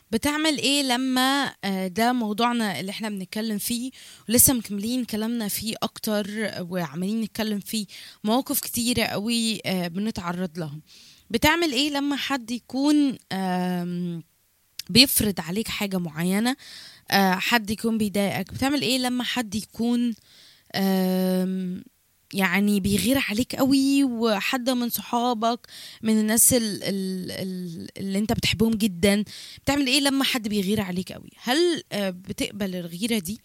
بتعمل ايه لما آه، ده موضوعنا اللي احنا بنتكلم فيه ولسه مكملين كلامنا فيه اكتر وعمالين نتكلم فيه مواقف كتيرة قوي آه، بنتعرض لها بتعمل ايه لما حد يكون آم، بيفرض عليك حاجة معينة آه، حد يكون بيضايقك بتعمل ايه لما حد يكون آم، يعني بيغير عليك قوي وحد من صحابك من الناس ال- ال- ال- اللي انت بتحبهم جدا بتعمل ايه لما حد بيغير عليك قوي هل آه، بتقبل الغيرة دي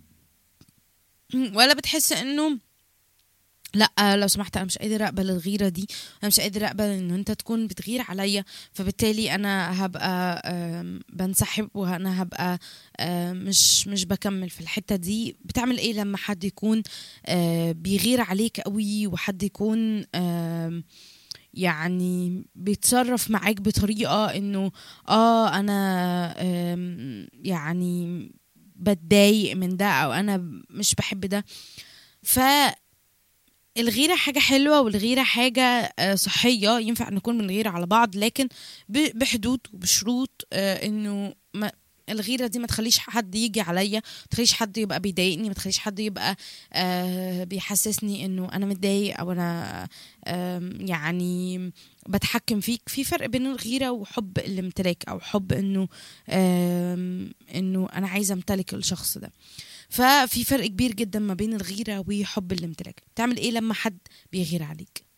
ولا بتحس انه لا لو سمحت انا مش قادر اقبل الغيره دي انا مش قادر اقبل ان انت تكون بتغير عليا فبالتالي انا هبقى آم، بنسحب وانا هبقى آم، مش مش بكمل في الحته دي بتعمل ايه لما حد يكون آه، بيغير عليك قوي وحد يكون آم، يعني بيتصرف معاك بطريقه انه اه انا آم، يعني بتضايق من ده او انا مش بحب ده ف الغيرة حاجة حلوة والغيرة حاجة آه، صحية ينفع نكون بنغير على بعض لكن ب- بحدود وبشروط آه، انه ما الغيرة دي ما تخليش حد يجي عليا ما تخليش حد يبقى بيضايقني ما تخليش حد يبقى آه بيحسسني انه انا متضايق او انا آم، يعني بتحكم فيك في فرق بين الغيرة وحب الامتلاك او حب انه آم، انه انا عايزة امتلك الشخص ده ففي فرق كبير جدا ما بين الغيرة وحب الامتلاك تعمل ايه لما حد بيغير عليك